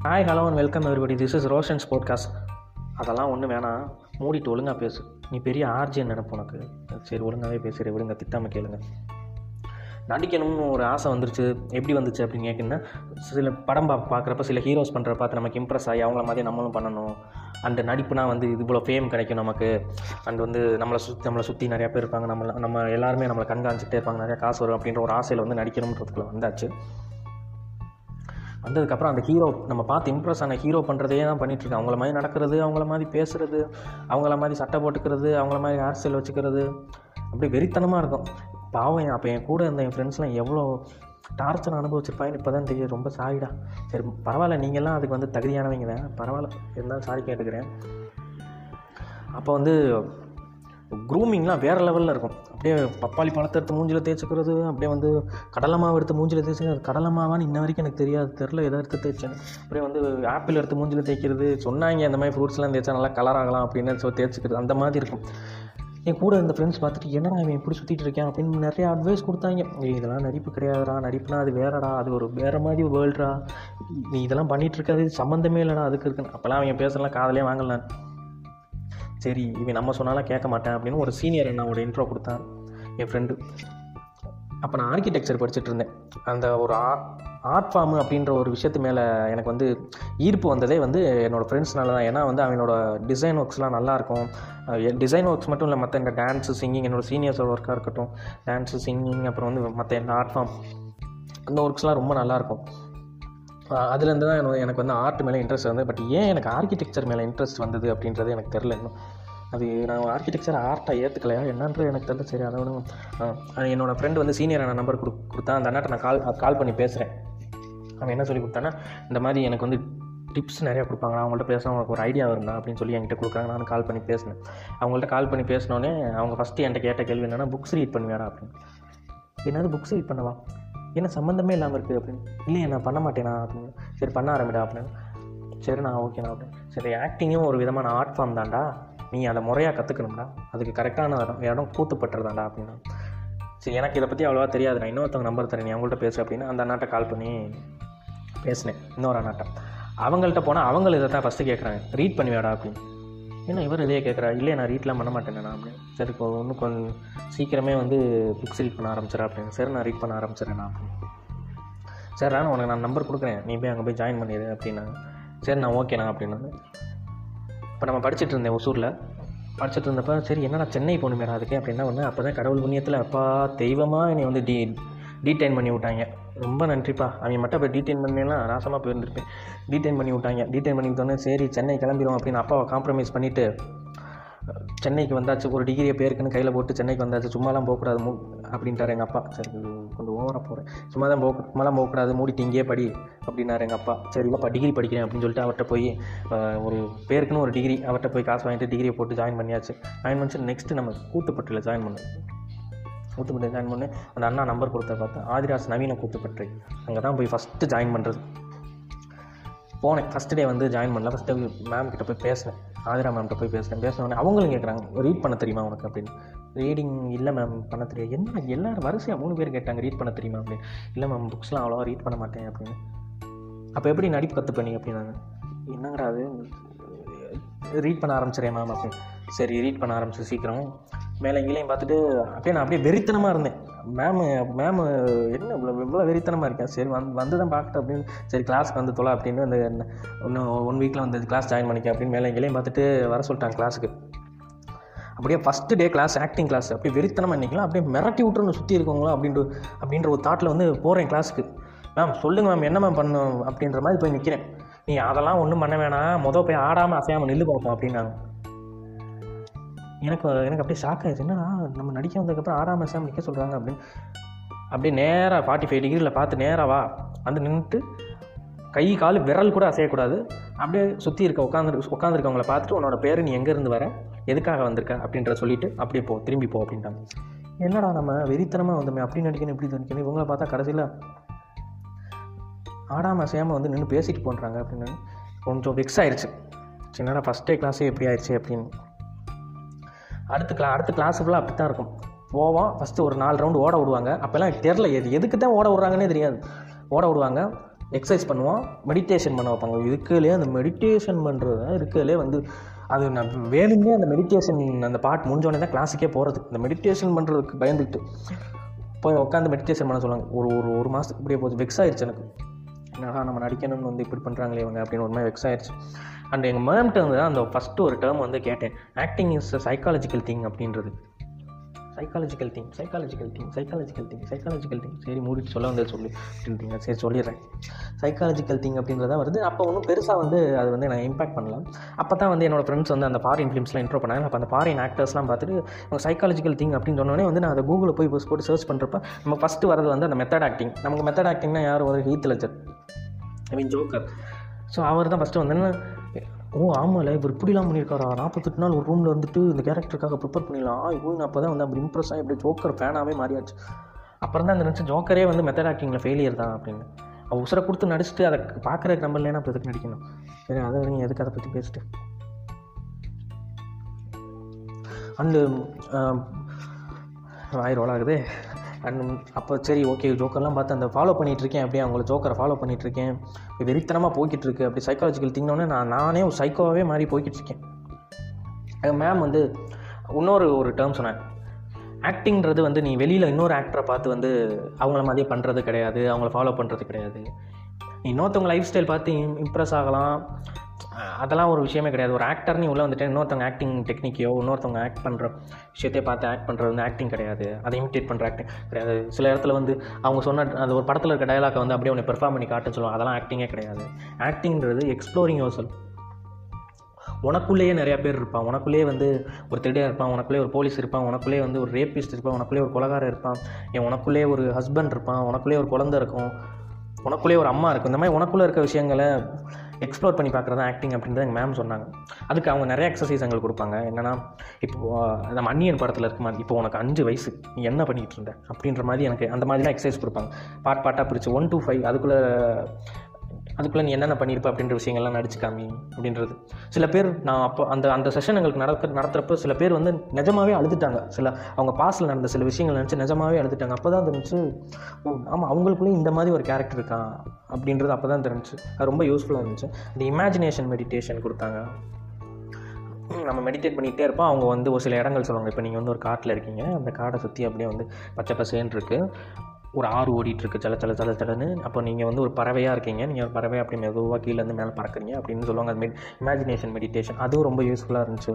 hi hello and welcome everybody this is Roshan's podcast அதெல்லாம் ஒன்றும் வேணாம் மூடிட்டு ஒழுங்காக பேசு நீ பெரிய ஆர்ஜின்னு நினைப்பு உனக்கு சரி ஒழுங்காகவே பேசுகிற விடுங்க திட்டாமல் கேளுங்க நடிக்கணும்னு ஒரு ஆசை வந்துருச்சு எப்படி வந்துச்சு அப்படின்னு கேட்குன்னா சில படம் பா பார்க்குறப்ப சில ஹீரோஸ் பண்ணுற பார்த்து நமக்கு இம்ப்ரெஸ் ஆகி அவங்கள மாதிரி நம்மளும் பண்ணணும் அண்ட் நடிப்புனா வந்து இது இவ்வளோ ஃபேம் கிடைக்கும் நமக்கு அண்ட் வந்து நம்மளை சுற்றி நம்மளை சுற்றி நிறையா பேர் இருப்பாங்க நம்மள நம்ம எல்லாருமே நம்மளை கண்காணிச்சிட்டே இருப்பாங்க நிறையா காசு வரும் அப்படின்ற ஒரு ஆசையில் வந்து நடிக்கணுன்றதுக்குள்ள வந்தாச்சு வந்ததுக்கப்புறம் அந்த ஹீரோ நம்ம பார்த்து இம்ப்ரெஸ் ஆன ஹீரோ பண்ணுறதே தான் பண்ணிகிட்ருக்கேன் அவங்கள மாதிரி நடக்கிறது அவங்கள மாதிரி பேசுகிறது அவங்கள மாதிரி சட்டை போட்டுக்கிறது அவங்கள மாதிரி ஹேர் ஸ்டைல் வச்சுக்கிறது அப்படி வெறித்தனமாக இருக்கும் பாவம் என் அப்போ என் கூட இருந்த என் ஃப்ரெண்ட்ஸ்லாம் எவ்வளோ டார்ச்சர் அனுபவிச்சிருப்பாங்கன்னு இப்போ தான் தெரியும் ரொம்ப சாரிடா சரி பரவாயில்ல நீங்கள்லாம் அதுக்கு வந்து தகுதியானவங்க தான் பரவாயில்ல இருந்தாலும் சாரி கேட்டுக்கிறேன் அப்போ வந்து க்ரூமிங்லாம் வேறு லெவலில் இருக்கும் அப்படியே பப்பாளி பழத்தை எடுத்து மூஞ்சில் தேய்ச்சிக்கிறது அப்படியே வந்து கடலை மாவு எடுத்து மூஞ்சில் தேய்ச்சிக்கிறது அது கடலை மாவான்னு இன்ன வரைக்கும் எனக்கு தெரியாது தெரில எதை எடுத்து தேய்ச்சேன் அப்படியே வந்து ஆப்பிள் எடுத்து மூஞ்சில் தேய்க்கிறது சொன்னாங்க அந்த மாதிரி ஃப்ரூட்ஸ்லாம் தேய்ச்சா நல்லா கலர் ஆகலாம் அப்படின்னு சொல்லி தேய்ச்சிக்கிறது அந்த மாதிரி இருக்கும் என் கூட இருந்த ஃப்ரெண்ட்ஸ் பார்த்துட்டு என்னடா இவன் இப்படி சுற்றிட்டு இருக்கேன் அப்படின்னு நிறைய அட்வைஸ் கொடுத்தாங்க ஏய் இதெல்லாம் நடிப்பு கிடையாதுடா நடிப்புனா அது வேறடா அது ஒரு வேறு மாதிரி வேர்ல்டா நீ இதெல்லாம் பண்ணிகிட்டு இருக்காது சம்மந்தமே இல்லைடா அதுக்கு இருக்குன்னு அப்போல்லாம் அவங்க பேசலாம் காதலே வாங்கல நான் சரி இவன் நம்ம சொன்னாலும் கேட்க மாட்டேன் அப்படின்னு ஒரு சீனியர் என்னோட இன்ட்ரோ கொடுத்தான் என் ஃப்ரெண்டு அப்போ நான் ஆர்கிடெக்சர் படிச்சுட்டு இருந்தேன் அந்த ஒரு ஆர்ட் ஃபார்மு அப்படின்ற ஒரு விஷயத்து மேலே எனக்கு வந்து ஈர்ப்பு வந்ததே வந்து என்னோடய ஃப்ரெண்ட்ஸ்னால தான் ஏன்னா வந்து அவனோட டிசைன் ஒர்க்ஸ்லாம் நல்லாயிருக்கும் டிசைன் ஒர்க்ஸ் மட்டும் இல்லை மற்ற இந்த டான்ஸு சிங்கிங் என்னோடய சீனியர்ஸோட ஒர்க்காக இருக்கட்டும் டான்ஸு சிங்கிங் அப்புறம் வந்து மற்ற என்ன ஆர்ட் ஃபார்ம் அந்த ஒர்க்ஸ்லாம் ரொம்ப நல்லாயிருக்கும் அதுலேருந்து தான் எனக்கு எனக்கு வந்து ஆர்ட் மேலே இன்ட்ரெஸ்ட் வந்தது பட் ஏன் எனக்கு ஆர்கிடெக்சர் மேலே இன்ட்ரெஸ்ட் வந்தது அப்படின்றது எனக்கு தெரில இன்னும் அது நான் ஆர்கிடெக்சர் ஆர்ட்டாக ஏற்றுக்கலையா என்னன்றது எனக்கு தெரியல சரி அதை விட என்னோடய ஃப்ரெண்டு வந்து சீனியர் நான் நம்பர் கொடு கொடுத்தா அந்த அண்ணாட்ட நான் கால் கால் பண்ணி பேசுகிறேன் அவன் என்ன சொல்லி கொடுத்தான்னா இந்த மாதிரி எனக்கு வந்து டிப்ஸ் நிறையா கொடுப்பாங்க அவங்கள்ட்ட பேசினா அவங்களுக்கு ஒரு ஐடியா வரும்டா அப்படின்னு சொல்லி என்கிட்ட கொடுக்குறாங்க நான் கால் பண்ணி பேசினேன் அவங்கள்ட்ட கால் பண்ணி பேசினோடனே அவங்க ஃபஸ்ட்டு என்கிட்ட கேட்ட கேள்வி என்னென்னா புக்ஸ் ரீட் பண்ணுவேடா அப்படின்னு என்னது புக்ஸ் ரீட் பண்ணவா என்ன சம்மந்தமே இல்லாமல் இருக்குது அப்படின்னு இல்லையே நான் பண்ண மாட்டேனா அப்படின்னு சரி பண்ண ஆரம்பிடா அப்படின்னு சரி நான் ஓகேண்ணா அப்படின்னு சரி ஆக்டிங்கும் ஒரு விதமான ஆர்ட் ஃபார்ம் தான்டா நீ அதை முறையாக கற்றுக்கணும்டா அதுக்கு கரெக்டான இடம் இடம் கூத்துப்பட்டுறதாண்டா அப்படின்னா சரி எனக்கு இதை பற்றி அவ்வளோவா தெரியாது நான் இன்னொருத்தவங்க நம்பர் தரேன் நீ அவங்கள்ட்ட பேசு அப்படின்னு அந்த அண்ணாட்ட கால் பண்ணி பேசினேன் இன்னொரு அண்ணாட்ட அவங்கள்ட்ட போனால் அவங்கள இதை தான் ஃபஸ்ட்டு கேட்குறாங்க ரீட் பண்ணுவேடா அப்படின்னு ஏன்னா இவர் இதே கேட்குறா இல்லை நான் ரீட்லாம் பண்ண மாட்டேன் அப்படின்னு சரி இப்போ இன்னும் கொஞ்சம் சீக்கிரமே வந்து புக்ஸ் ரீட் பண்ண ஆரம்பிச்சிடறேன் அப்படின்னு சரி நான் ரீட் பண்ண ஆரம்பிச்சிடறேன் அப்படின்னு சரி நான் உனக்கு நான் நம்பர் கொடுக்குறேன் நீ போய் அங்கே போய் ஜாயின் பண்ணிடு அப்படின்னாங்க சரி நான் ஓகேண்ணா அப்படின்னாங்க இப்போ நம்ம படிச்சுட்டு இருந்தேன் ஒசூரில் படிச்சுட்டு இருந்தப்போ சரி என்னடா சென்னை போகணுமேடா அதுக்கு அப்படின்னா ஒன்று அப்போ தான் கடவுள் புண்ணியத்தில் அப்பா தெய்வமாக என்னை வந்து டி டீடைன் பண்ணி விட்டாங்க ரொம்ப நன்றிப்பா அவங்க மட்டும் இப்போ டீடைன் பண்ணலாம் நாசமாக போயிருந்திருப்பேன் டீடைன் பண்ணி விட்டாங்க டீடைன் பண்ணி விட்டோன்னே சரி சென்னை கிளம்பிடும் அப்படின்னு அப்பாவை காம்ப்ரமைஸ் பண்ணிவிட்டு சென்னைக்கு வந்தாச்சு ஒரு டிகிரியை பேருக்குன்னு கையில் போட்டு சென்னைக்கு வந்தாச்சு சும்மாலாம் போகக்கூடாது மூ அப்படின்ட்டார் எங்கள் அப்பா சரி கொஞ்சம் ஓவராக போகிறேன் சும்மா தான் போக சும்மாலாம் போகக்கூடாது மூடிட்டு இங்கேயே படி அப்படின்னாரு எங்கள் அப்பா சரி இல்லைப்பா டிகிரி படிக்கிறேன் அப்படின்னு சொல்லிட்டு அவர்கிட்ட போய் ஒரு பேருக்குன்னு ஒரு டிகிரி அவர்கிட்ட போய் காசு வாங்கிட்டு டிகிரியை போட்டு ஜாயின் பண்ணியாச்சு ஜாயின் பண்ணிச்சு நெக்ஸ்ட்டு நம்ம கூத்துப்பட்டில் ஜாயின் பண்ணோம் கூத்துப்பட்டு ஜாயின் பண்ணி அந்த அண்ணா நம்பர் கொடுத்த பார்த்தா ஆதிராஸ் நவீன கூத்துப்பட்டு அங்கே தான் போய் ஃபஸ்ட்டு ஜாயின் பண்ணுறது போனேன் ஃபஸ்ட் டே வந்து ஜாயின் பண்ணல ஃபஸ்ட்டு மேம் கிட்ட போய் பேசினேன் ஆதிரா மேம்கிட்ட போய் பேசினேன் பேசினோடனே அவங்களும் கேட்குறாங்க ரீட் பண்ண தெரியுமா உனக்கு அப்படின்னு ரீடிங் இல்லை மேம் பண்ண தெரியாது என்ன எல்லோரும் வரிசையாக மூணு பேர் கேட்டாங்க ரீட் பண்ண தெரியுமா அப்படின்னு இல்லை மேம் புக்ஸ்லாம் அவ்வளோவா ரீட் பண்ண மாட்டேன் அப்படின்னு அப்போ எப்படி நடிப்பு கற்றுப்பண்ணி அப்படின்னாங்க என்னங்கடா அது ரீட் பண்ண ஆரம்பிச்சிடேன் மேம் அப்படின்னு சரி ரீட் பண்ண ஆரம்பிச்சு சீக்கிரம் மேலே இங்கேயும் பார்த்துட்டு அப்படியே நான் அப்படியே வெறித்தனமாக இருந்தேன் மேமு மேமு என்ன இவ்வளோ இவ்வளோ வெறித்தனமாக இருக்கேன் சரி வந்து வந்து தான் பார்க்கட்டும் அப்படின்னு சரி கிளாஸ்க்கு வந்து தொலை அப்படின்னு அந்த இன்னும் ஒன் வீக்கில் வந்து கிளாஸ் ஜாயின் பண்ணிக்க அப்படின்னு மேலே இங்கேயும் பார்த்துட்டு வர சொல்லிட்டாங்க கிளாஸுக்கு அப்படியே first day class acting class அப்படியே வெறித்தனமாக நிற்கலாம் அப்படியே மிரட்டி விட்டுருன்னு சுற்றி இருக்கவங்களா அப்படின்ற அப்படின்ற ஒரு தாட்டில் வந்து போகிறேன் கிளாஸுக்கு மேம் சொல்லுங்கள் மேம் என்ன மேம் பண்ணும் அப்படின்ற மாதிரி போய் நிற்கிறேன் நீ அதெல்லாம் ஒன்றும் பண்ண வேணாம் மொதல் போய் ஆடாமல் அசையாமல் நில்லு பார்ப்போம் அப்படின்னாங்க எனக்கு எனக்கு அப்படியே ஷாக் ஆயிடுச்சு என்னடா நம்ம நடிக்க வந்ததுக்கப்புறம் ஆடாமல் அசையாமல் நிற்க சொல்கிறாங்க அப்படின்னு அப்படியே நேராக ஃபார்ட்டி ஃபைவ் டிகிரியில் பார்த்து நேராக வா வந்து நின்றுட்டு கை கால் விரல் கூட அசையக்கூடாது அப்படியே சுற்றி இருக்க உட்காந்து உட்காந்துருக்கவங்கள பார்த்துட்டு உன்னோட பேர் நீ எங்கேருந்து வர எதுக்காக வந்திருக்க அப்படின்ற சொல்லிவிட்டு அப்படியே போ திரும்பி போ அப்படின்ட்டாங்க என்னடா நம்ம வெறித்தனமாக வந்தோமே அப்படி நடிக்கணும் இப்படி நடிக்கணும் இவங்கள பார்த்தா கடைசியில் ஆடாமல் அசையாமல் வந்து நின்று பேசிட்டு போன்றாங்க அப்படின்னு கொஞ்சம் வெக்ஸ் ஆயிடுச்சு சின்னடா ஃபஸ்ட் டே கிளாஸே எப்படி ஆயிடுச்சு அப்படின்னு அடுத்த கிளா அடுத்த கிளாஸ் ஃபுல்லாக அப்படி தான் இருக்கும் போவோம் ஃபஸ்ட்டு ஒரு நாலு ரவுண்டு ஓட விடுவாங்க அப்போல்லாம் எனக்கு தெரில எது எதுக்கு தான் ஓட விட்றாங்கன்னே தெரியாது ஓட விடுவாங்க எக்ஸசைஸ் பண்ணுவோம் மெடிடேஷன் பண்ண வைப்பாங்க இதுக்குலேயே அந்த மெடிடேஷன் பண்ணுறது இருக்குதுலே வந்து அது நான் வேணும்னே அந்த மெடிடேஷன் அந்த பாட் முடிஞ்சோடனே தான் கிளாஸுக்கே போகிறது இந்த மெடிடேஷன் பண்ணுறதுக்கு பயந்துக்கிட்டு போய் உட்காந்து மெடிடேஷன் பண்ண சொல்லுவாங்க ஒரு ஒரு ஒரு மாதத்துக்கு இப்படியே போச்சு வெக்ஸ் ஆயிடுச்சு எனக்கு என்னடா நம்ம நடிக்கணும்னு வந்து இப்படி பண்ணுறாங்களே இவங்க அப்படின்னு ஒரு மாதிரி வெக்ஸ் ஆயிடுச்சு அண்ட் எங்கள் மேம்கிட்ட வந்து அந்த ஃபஸ்ட்டு ஒரு டேர்ம் வந்து கேட்டேன் ஆக்டிங் இஸ் சைக்காலஜிக்கல் திங் அப்படின்றது psychological thing psychological thing psychological thing psychological thing சரி மூடிட்டு சொல்ல வந்து சொல்லி அப்படின்றீங்க சரி சொல்லிடுறேன் சைக்காலஜிக்கல் திங் அப்படின்றத வருது அப்போ ஒன்றும் பெருசாக வந்து அது வந்து நான் இம்பாக்ட் பண்ணலாம் அப்போ தான் வந்து என்னோட ஃப்ரெண்ட்ஸ் வந்து அந்த ஃபாரின் ஃபிலிம்ஸ்லாம் இன்ட்ரோ பண்ணாங்க அப்போ அந்த ஃபாரின் ஆக்டர்ஸ்லாம் பார்த்துட்டு அவங்க சைக்காலஜிக்கல் திங் அப்படின்னு சொன்னோடனே வந்து நான் அதை கூகுளில் போய் போய் போட்டு சர்ச் பண்ணுறப்ப நம்ம ஃபஸ்ட்டு வரது வந்து அந்த மெத்தட் ஆக்டிங் நமக்கு மெத்தட் ஆக்டிங்னா யார் ஒரு Heath Ledger I mean Joker so அவர் தான் ஃபஸ்ட்டு வந்து ஓ ஆமாம்ல இவர் இப்படிலாம் பண்ணியிருக்காரா நாற்பத்தெட்டு நாள் ஒரு ரூமில் வந்துட்டு இந்த கேரக்டருக்காக ப்ரிப்பேர் பண்ணிடலாம் ஐயோ நான் அப்போ தான் வந்து அப்படி இம்ப்ரெஸ் ஆகி அப்படி ஜோக்கர் ஃபேனாகவே மாறியாச்சு அப்புறம் தான் நினச்சி ஜோக்கரே வந்து மெத்தட் ஆக்டிங்கில் ஃபெயிலியர் தான் அப்படின்னு அவள் உசுரை கொடுத்து நடிச்சுட்டு அதை பார்க்குறதுக்கு நம்ம இல்லைன்னா அப்போ எதுக்கு நடிக்கணும் சரி அதை நீங்கள் எதுக்கு அதை பற்றி பேசிட்டு அண்டு வாய் ரோல் ஆகுது அண்ட் அப்போ சரி ஓகே ஜோக்கர்லாம் பார்த்து அந்த ஃபாலோ பண்ணிகிட்டு இருக்கேன் அப்படியே அவங்கள ஜோக்கரை ஃபாலோ பண்ணிகிட்டு இருக்கேன் வெறித்தனமாக போய்கிட்டு இருக்கு அப்படி சைக்காலஜிக்கல் திங்னோடனே நான் நானே ஒரு சைக்கோவாகவே மாறி போய்கிட்டு இருக்கேன் எங்கள் மேம் வந்து இன்னொரு ஒரு டேர்ம் சொன்னேன் ஆக்டிங்கிறது வந்து நீ வெளியில் இன்னொரு ஆக்டரை பார்த்து வந்து அவங்கள மாதிரியே பண்ணுறது கிடையாது அவங்கள ஃபாலோ பண்ணுறது கிடையாது நீ இன்னொருத்தவங்க லைஃப் ஸ்டைல் பார்த்து இம்ப்ரெஸ் ஆகலாம் அதெல்லாம் ஒரு விஷயமே கிடையாது ஒரு ஆக்டர் நீ உள்ளே வந்துட்டு இன்னொருத்தவங்க ஆக்டிங் டெக்னிக்கையோ இன்னொருத்தவங்க ஆக்ட் பண்ணுற விஷயத்தையே பார்த்து ஆக்ட் பண்ணுறது வந்து ஆக்டிங் கிடையாது அதை இமிட்டேட் பண்ணுற ஆக்டிங் கிடையாது சில இடத்துல வந்து அவங்க சொன்ன அந்த ஒரு படத்தில் இருக்க டயலாக்கை வந்து அப்படியே உன்னை பெர்ஃபார்ம் பண்ணி காட்டுன்னு சொல்லுவாங்க அதெல்லாம் ஆக்டிங்கே கிடையாது ஆக்டிங்கிறது எக்ஸ்ப்ளோரிங் யோர் செல்ஃப் உனக்குள்ளேயே நிறையா பேர் இருப்பான் உனக்குள்ளேயே வந்து ஒரு திருடியாக இருப்பான் உனக்குள்ளேயே ஒரு போலீஸ் இருப்பான் உனக்குள்ளேயே வந்து ஒரு ரேப்பிஸ்ட் இருப்பான் உனக்குள்ளேயே ஒரு கொலகாரம் இருப்பான் என் உனக்குள்ளேயே ஒரு ஹஸ்பண்ட் இருப்பான் உனக்குள்ளேயே ஒரு குழந்தை இருக்கும் உனக்குள்ளேயே ஒரு அம்மா இருக்கும் இந்த மாதிரி உனக்குள்ளே இருக்க விஷயங்களை எக்ஸ்ப்ளோர் பண்ணி பார்க்குறது ஆக்டிங் அப்படின்றத எங்கள் மேம் சொன்னாங்க அதுக்கு அவங்க நிறைய எக்ஸசைஸ் எங்களுக்கு கொடுப்பாங்க என்னென்னா இப்போ நம்ம அன்னியன் படத்தில் இருக்க மாதிரி இப்போ உனக்கு அஞ்சு வயசு நீ என்ன பண்ணிகிட்டு இருந்த அப்படின்ற மாதிரி எனக்கு அந்த மாதிரிலாம் எக்ஸசைஸ் கொடுப்பாங்க பார்ட் பார்ட்டாக பிரித்து ஒன் டூ ஃபைவ் அதுக்குள்ளே அதுக்குள்ளே நீ என்னென்ன பண்ணியிருப்ப அப்படின்ற விஷயங்கள்லாம் நடிச்சு காமி அப்படின்றது சில பேர் நான் அப்போ அந்த அந்த செஷன் எங்களுக்கு நடக்க நடத்துகிறப்ப சில பேர் வந்து நிஜமாவே அழுதுட்டாங்க சில அவங்க பாஸில் நடந்த சில விஷயங்கள் நினச்சி நிஜமாவே அழுதுட்டாங்க அப்போ தான் தெரிஞ்சு ஓ ஆமாம் அவங்களுக்குள்ளேயும் இந்த மாதிரி ஒரு கேரக்டர் இருக்கான் அப்படின்றது அப்போ தான் தெரிஞ்சு அது ரொம்ப யூஸ்ஃபுல்லாக இருந்துச்சு இந்த இமேஜினேஷன் மெடிடேஷன் கொடுத்தாங்க நம்ம மெடிடேட் பண்ணிகிட்டே இருப்போம் அவங்க வந்து ஒரு சில இடங்கள் சொல்லுவாங்க இப்போ நீங்கள் வந்து ஒரு காட்டில் இருக்கீங்க அந்த காடை சுற்றி அப்படியே வந்து பச்சை பசேன்னு இருக்குது ஒரு ஆறு ஓடிட்டு இருக்கு சல சல சல சலன்னு அப்போ நீங்கள் வந்து ஒரு பறவையாக இருக்கீங்க நீங்கள் ஒரு பறவை அப்படி மெதுவாக கீழேருந்து மேலே பறக்குறீங்க அப்படின்னு சொல்லுவாங்க அது மெட் இமேஜினேஷன் மெடிடேஷன் அதுவும் ரொம்ப யூஸ்ஃபுல்லாக இருந்துச்சு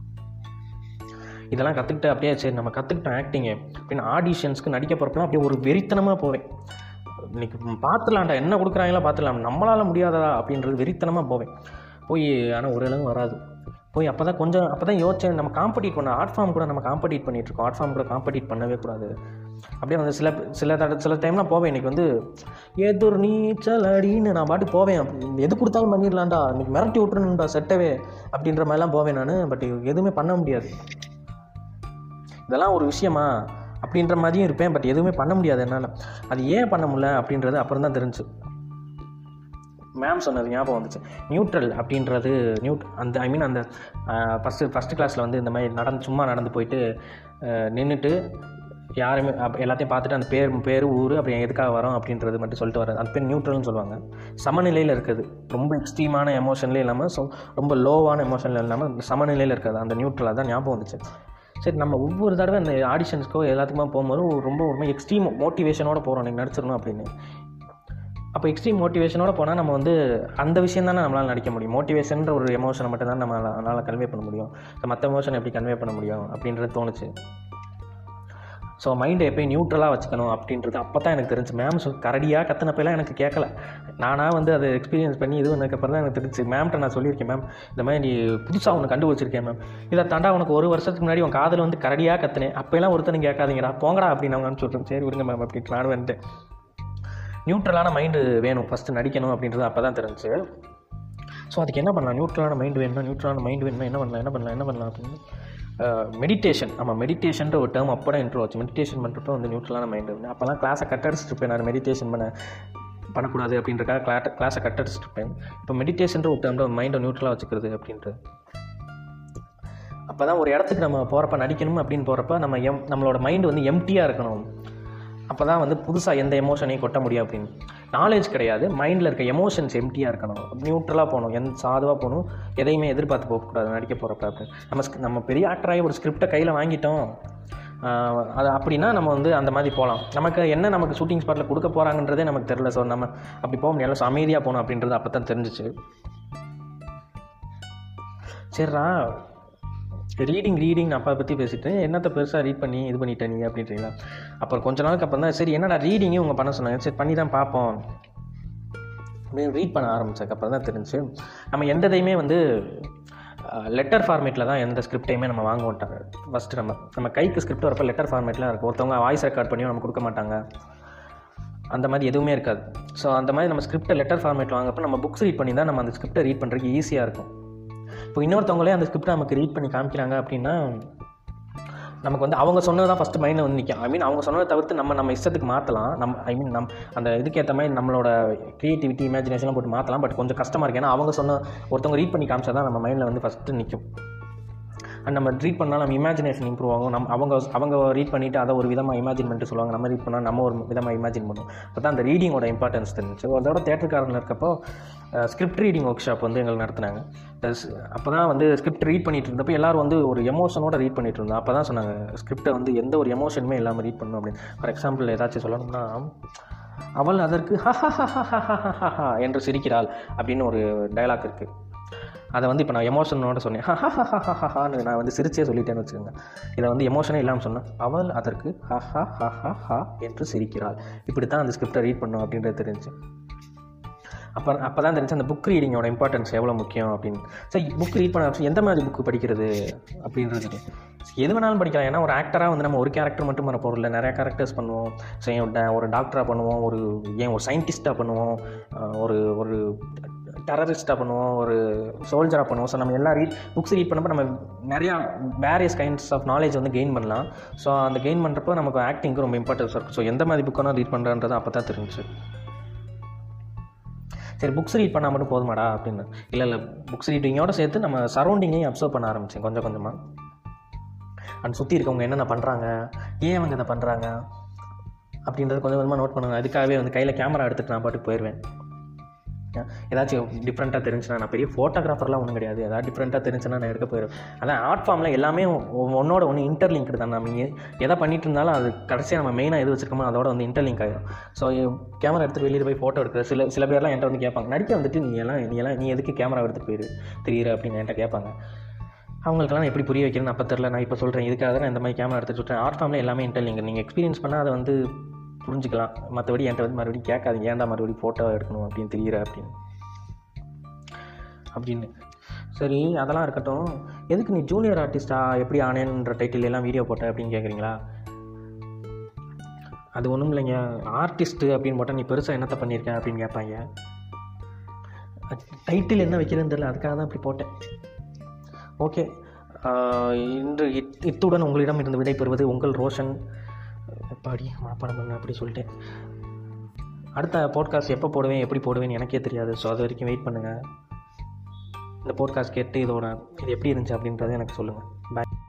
இதெல்லாம் கற்றுக்கிட்டு அப்படியே சரி நம்ம கற்றுக்கிட்டோம் ஆக்டிங்கு அப்படின்னு ஆடிஷன்ஸ்க்கு நடிக்க போகிறப்பலாம் அப்படியே ஒரு வெறித்தனமாக போவேன் இன்னைக்கு பார்த்துலாம்டா என்ன கொடுக்குறாங்களோ பார்த்துலாம் நம்மளால் முடியாததா அப்படின்றது வெறித்தனமாக போவேன் போய் ஆனால் ஒரு அளவு வராது போய் அப்போ தான் கொஞ்சம் அப்போ தான் யோசிச்சேன் நம்ம காம்படிட் பண்ண ஆர்ட் ஃபார்ம் கூட நம்ம காம்படிட் பண்ணிட்டு இருக்கோம் ஆர்ட் ஃபார்ம் கூட காம்படிட் பண்ணவே கூடாது அப்படியே வந்து சில சில தட சில டைம்லாம் போவேன் இன்றைக்கி வந்து ஏதோ ஒரு நீச்சல் அடின்னு நான் பாட்டு போவேன் எது கொடுத்தாலும் பண்ணிடலாம்டா இன்னைக்கு மிரட்டி விட்டுருணுண்டா செட்டவே அப்படின்ற மாதிரிலாம் போவேன் நான் பட் எதுவுமே பண்ண முடியாது இதெல்லாம் ஒரு விஷயமா அப்படின்ற மாதிரியும் இருப்பேன் பட் எதுவுமே பண்ண முடியாது என்னால் அது ஏன் பண்ண முடியல அப்படின்றது அப்புறம் தான் தெரிஞ்சு மேம் சொன்னது ஞாபகம் வந்துச்சு நியூட்ரல் அப்படின்றது நியூட் அந்த ஐ மீன் அந்த ஃபஸ்ட்டு ஃபஸ்ட்டு கிளாஸில் வந்து இந்த மாதிரி நடந்து சும்மா நடந்து போயிட்டு நின்றுட்டு யாருமே அப்ப எல்லாத்தையும் பார்த்துட்டு அந்த பேர் பேர் ஊர் அப்புறம் எதுக்காக வரோம் அப்படின்றது மட்டும் சொல்லிட்டு வர்றது அது பேர் நியூட்ரல்னு சொல்லுவாங்க சமநிலையில் இருக்குது ரொம்ப எக்ஸ்ட்ரீமான எமோஷன்லேயும் இல்லாமல் ஸோ ரொம்ப லோவான எமோஷனில் இல்லாமல் சமநிலையில் இருக்காது அந்த நியூட்ரல் தான் ஞாபகம் வந்துச்சு சரி நம்ம ஒவ்வொரு தடவை அந்த ஆடிஷன்ஸ்க்கோ எல்லாத்துக்குமா போகும்போது ஒரு ரொம்ப ஒரு மாதிரி எக்ஸ்ட்ரீம் மோட்டிவேஷனோட போகிறோம் நீங்கள் நடிச்சிடணும் அப்படின்னு அப்போ எக்ஸ்ட்ரீம் மோட்டிவேஷனோட போனால் நம்ம வந்து அந்த விஷயம் தானே நம்மளால் நடிக்க முடியும் மோட்டிவேஷன்ற ஒரு எமோஷனை மட்டும் தான் நம்ம நம்மளால் கன்வே பண்ண முடியும் மற்ற எமோஷன் எப்படி கன்வே பண்ண முடியும் அப்படின்றது தோணுச்சு ஸோ மைண்டை எப்பயும் நியூட்ரலாக வச்சுக்கணும் அப்படின்றது அப்போ தான் எனக்கு தெரிஞ்சு மேம் சொல் கரடியாக கற்றுனப்பெல்லாம் எனக்கு கேட்கல நானாக வந்து அதை எக்ஸ்பீரியன்ஸ் பண்ணி இது பண்ணதுக்கப்புறம் தான் எனக்கு தெரிஞ்சு மேம்கிட்ட நான் சொல்லியிருக்கேன் மேம் இந்த மாதிரி நீ புதுசாக ஒன்று கண்டுபிடிச்சிருக்கேன் மேம் இதை தாண்டா உனக்கு ஒரு வருஷத்துக்கு முன்னாடி உன் காதில் வந்து கரடியாக கற்றுனேன் அப்போலாம் ஒருத்தனும் கேட்காதீங்கடா போங்கடா அப்படின்னு அவங்க அனுப்பிச்சு விட்ருங்க சரி விடுங்க மேம் அப்படின்ட்டு நான் வந்துட்டேன் நியூட்ரலான மைண்டு வேணும் ஃபஸ்ட்டு நடிக்கணும் அப்படின்றது அப்போ தான் தெரிஞ்சு ஸோ அதுக்கு என்ன பண்ணலாம் நியூட்ரலான மைண்டு வேணும்னா நியூட்ரலான மைண்டு வேணும்னா என்ன பண்ணலாம் என்ன பண்ணலாம் என்ன பண்ணலாம் அப்படின்னு மெடிடேஷன் ஆமாம் மெடிடேஷன்ற ஒரு டேர்ம் அப்போ தான் இன்ட்ரோ வச்சு மெடிடேஷன் பண்ணுறப்போ வந்து நியூட்ரலான மைண்டு வந்து அப்போல்லாம் கிளாஸை கட் அடிச்சுட்டு இருப்பேன் நான் மெடிடேஷன் பண்ண பண்ணக்கூடாது அப்படின்றக்காக கிளா கிளாஸை கட் அடிச்சுட்டு இருப்பேன் இப்போ மெடிடேஷன்ற ஒரு டேர்மில் மைண்டை நியூட்ரலாக வச்சுக்கிறது அப்படின்றது அப்போ தான் ஒரு இடத்துக்கு நம்ம போகிறப்ப நடிக்கணும் அப்படின்னு போகிறப்ப நம்ம எம் நம்மளோட மைண்டு வந்து எம்டியாக இருக்கணும் அப்போ அப்போ தான் வந்து புதுசாக எந்த எமோஷனையும் கொட்ட முடியும் அப்படின்னு நாலேஜ் கிடையாது மைண்டில் இருக்க எமோஷன்ஸ் எம்டியாக இருக்கணும் நியூட்ரலாக போகணும் எந்த சாதுவாக போகணும் எதையுமே எதிர்பார்த்து போகக்கூடாது நடிக்க போகிறப்ப அப்படின்னு நம்ம sc- நம்ம பெரிய ஆக்டராகி ஒரு ஸ்கிரிப்டை கையில் வாங்கிட்டோம் ஆஹ் அது அப்படின்னா நம்ம வந்து அந்த மாதிரி போகலாம் நமக்கு என்ன நமக்கு ஷூட்டிங் ஸ்பாட்டில் கொடுக்க போகிறாங்கன்றதே நமக்கு தெரில ஸோ நம்ம அப்படி போக முடியல ஸோ அமைதியாக போகணும் அப்படின்றது அப்போ தான் தெரிஞ்சிச்சு சரிடா ரீடிங் ரீடிங் அப்பா பற்றி பேசிட்டு என்னத்த பெருசாக ரீட் பண்ணி இது பண்ணிட்ட நீ அப்படின்றீங்களா அப்புறம் கொஞ்ச நாளுக்கு அப்புறம் தான் சரி என்னடா ரீடிங்கே இவங்க பண்ண சொன்னாங்க சரி பண்ணி தான் பார்ப்போம் அப்படின்னு ரீட் பண்ண ஆரம்பிச்சதுக்கு அப்புறம் தான் தெரிஞ்சு நம்ம எந்த இதையுமே வந்து லெட்டர் ஃபார்மேட்டில் தான் எந்த ஸ்கிரிப்டையுமே நம்ம வாங்க மாட்டாங்க ஃபஸ்ட்டு நம்ம நம்ம கைக்கு ஸ்கிரிப்ட் வரப்போ லெட்டர் ஃபார்மேட்டில் இருக்கும் ஒருத்தவங்க வாய்ஸ் ரெக்கார்ட் பண்ணியும் நம்ம கொடுக்க மாட்டாங்க அந்த மாதிரி எதுவுமே இருக்காது ஸோ அந்த மாதிரி நம்ம ஸ்கிரிப்டை லெட்டர் ஃபார்மேட் வாங்குறப்ப நம்ம புக்ஸ் ரீட் பண்ணி தான் நம்ம அந்த ஸ்கிரிப்டை ரீட் பண்ணுறதுக்கு ஈஸியாக இருக்கும் இப்போ இன்னொருத்தவங்களே அந்த ஸ்கிரிப்டை நமக்கு ரீட் பண்ணி காமிக்கிறாங்க அப்படின்னா நமக்கு வந்து அவங்க சொன்னது தான் ஃபஸ்ட்டு மைண்டில் வந்து நிற்கும் ஐ மீன் அவங்க சொன்னதை தவிர்த்து நம்ம நம்ம இஷ்டத்துக்கு மாற்றலாம் நம்ம ஐ மீன் நம் அந்த இதுக்கேற்ற மாதிரி நம்மளோட க்ரியேட்டிவிட்டி இமேஜினேஷன்லாம் போட்டு மாற்றலாம் பட் கொஞ்சம் கஷ்டமாக இருக்குது ஏன்னா அவங்க சொன்ன ஒருத்தவங்க ரீட் பண்ணி காமிச்சா தான் நம்ம மைண்டில் வந்து ஃபஸ்ட்டு நிற்கும் அண்ட் நம்ம ரீட் பண்ணால் நம்ம இமேஜினேஷன் இம்ப்ரூவ் ஆகும் நம்ம அவங்க அவங்க ரீட் பண்ணிவிட்டு அதை ஒரு விதமாக இமேஜின் பண்ணிட்டு சொல்லுவாங்க நம்ம ரீட் பண்ணால் நம்ம ஒரு விதமாக இமேஜின் பண்ணுவோம் அப்போ தான் அந்த ரீடிங்கோட இம்பார்ட்டன்ஸ் தெரிஞ்சிச்சு ஒரு தடவை தேட்டருக்காரனில் இருக்கப்போ ஸ்கிரிப்ட் ரீடிங் ஒர்க் ஷாப் வந்து எங்களுக்கு நடத்துனாங்க அப்போ தான் வந்து ஸ்கிரிப்ட் ரீட் பண்ணிட்டு இருந்தப்போ எல்லாரும் வந்து ஒரு எமோஷனோட ரீட் பண்ணிட்டு இருந்தோம் அப்போ தான் சொன்னாங்க ஸ்கிரிப்டை வந்து எந்த ஒரு எமோஷனுமே இல்லாமல் ரீட் பண்ணணும் அப்படின்னு ஃபார் எக்ஸாம்பிள் ஏதாச்சும் சொல்லணும்னா அவள் அதற்கு ஹஹஹஹஹஹஹஹ என்று சிரிக்கிறாள் அப்படின்னு ஒரு டயலாக் இருக்குது அதை வந்து இப்போ நான் எமோஷனோட சொன்னேன் ஹஹஹஹஹஹான்னு நான் வந்து சிரிச்சே சொல்லிட்டேன்னு வச்சுக்கோங்க இதை வந்து எமோஷனே இல்லாமல் சொன்னேன் அவள் அதற்கு ஹஹஹஹஹா என்று சிரிக்கிறாள் இப்படி தான் அந்த ஸ்கிரிப்டை ரீட் பண்ணும் அப்படின்றது தெரிஞ்சு அப்போ அப்போ தான் தெரிஞ்சு அந்த புக் ரீடிங்கோட இம்பார்ட்டன்ஸ் எவ்வளோ முக்கியம் அப்படின்னு சரி புக் ரீட் பண்ண ஆரம்பிச்சு எந்த மாதிரி புக்கு படிக்கிறது அப்படின்றது எது வேணாலும் படிக்கலாம் ஏன்னா ஒரு ஆக்டராக வந்து நம்ம ஒரு கேரக்டர் மட்டும் பண்ண போகிறதில்ல நிறையா கேரக்டர்ஸ் பண்ணுவோம் சரி ஒரு ட- ஒரு டாக்டராக பண்ணுவோம் ஒரு ஏன் ஒரு சயின்டிஸ்ட்டாக பண்ணுவோம் அஹ் ஒரு ஒரு டெரரிஸ்ட்டாக பண்ணுவோம் ஒரு சோல்ஜராக பண்ணுவோம் ஸோ நம்ம எல்லா ரீட் புக்ஸ் ரீட் பண்ணப்போ நம்ம நிறையா வேரியஸ் கைண்ட்ஸ் ஆஃப் நாலேஜ் வந்து கெயின் பண்ணலாம் ஸோ அந்த கெயின் பண்ணுறப்போ நமக்கு ஆக்டிங்க்கு ரொம்ப இம்பார்ட்டன்ஸ் இருக்கும் ஸோ எந்த மாதிரி புக்கை ரீட் பண்ணுறன்றது அப்போ தான் தெரிஞ்சுச்சு சரி புக்ஸ் ரீட் பண்ணால் மட்டும் போதுமாடா அப்படின்னு இல்லை இல்லை புக்ஸ் ரீடிங்கோட சேர்த்து நம்ம சரௌண்டிங்கையும் அப்சர்வ் பண்ண ஆரம்பித்தேன் கொஞ்சம் கொஞ்சமாக அண்ட் சுற்றி இருக்கவங்க என்னென்ன பண்ணுறாங்க ஏன் அவங்க இதை பண்ணுறாங்க அப்படின்றத கொஞ்சம் கொஞ்சமாக நோட் பண்ணுங்க அதுக்காகவே வந்து கையில் கேமரா எடுத்துகிட்டு நான் பாட்டுக்கு போயிடுவேன் ஏதாச்சும் டிஃப்ரெண்ட்டாக தெரிஞ்சுன்னா நான் பெரிய ஃபோட்டோகிராஃபர்லாம் ஒன்றும் கிடையாது ஏதாவது டிஃப்ரெண்ட்டாக தெரிஞ்சுன்னா நான் எடுக்க போயிடுவேன் அதான் ஆர்ட் ஃபார்மில் எல்லாமே ஒ- ஒன்னோட ஒன்று இன்டர்லிங்க்டு தான் நம்ம எ- எதை பண்ணிட்டு இருந்தாலும் அது கடைசியாக நம்ம மெயினாக எது வச்சிருக்கோமோ அதோட வந்து இன்டர்லிங்க் ஆகிடும் ஸோ கேமரா எடுத்து வெளியில் போய் ஃபோட்டோ எடுக்கிற சில சில பேர்லாம் என்கிட்ட வந்து கேட்பாங்க நடிக்க வந்துட்டு நீ எல்லாம் நீ எல்லாம் நீ எதுக்கு கேமரா எடுத்து போயிரு தெரியுற அப்படின்னு என்கிட்ட கேட்பாங்க அவங்களுக்கெல்லாம் நான் எப்படி புரிய வைக்கிறேன்னு அப்போ தெரில நான் இப்போ சொல்கிறேன் இதுக்காக தான் நான் இந்த மாதிரி கேமரா எடுத்து சொல்கிறேன் ஆர்ட் ஃபார்மில் எல்லாமே இன்டர்லிங்க் நீங்கள் எக்ஸ்பீரியன்ஸ் பண்ணால் அதை வந்து புரிஞ்சுக்கலாம் மற்றபடி என்கிட்ட வந்து மறுபடியும் கேட்காதீங்க ஏன்டா மறுபடியும் ஃபோட்டோ எடுக்கணும் அப்படின்னு தெரியுற அப்படின்னு அப்படின்னு சரி அதெல்லாம் இருக்கட்டும் எதுக்கு நீ ஜூனியர் ஆர்டிஸ்டா எப்படி ஆனேன்ற டைட்டில் எல்லாம் வீடியோ போட்ட அப்படின்னு கேட்குறீங்களா அது ஒன்றும் இல்லைங்க ஆர்டிஸ்ட்டு அப்படின்னு போட்டால் நீ பெருசாக என்னத்த பண்ணியிருக்க அப்படின்னு கேட்பாங்க டைட்டில் என்ன வைக்கிறதுன்னு தெரியல அதுக்காக தான் அப்படி போட்டேன் ஓகே இன்று இத் இத்துடன் உங்களிடம் இருந்து விடைபெறுவது உங்கள் ரோஷன் பாடி மனப்பாடம் பண்ண அப்படி சொல்லிட்டேன் அடுத்த போட்காஸ்ட் எப்போ போடுவேன் எப்படி போடுவேன்னு எனக்கே தெரியாது ஸோ அது வரைக்கும் வெயிட் பண்ணுங்கள் இந்த போட்காஸ்ட் கேட்டு இதோட இது எப்படி இருந்துச்சு அப்படின்றத எனக்கு சொல்லுங்கள் பாய்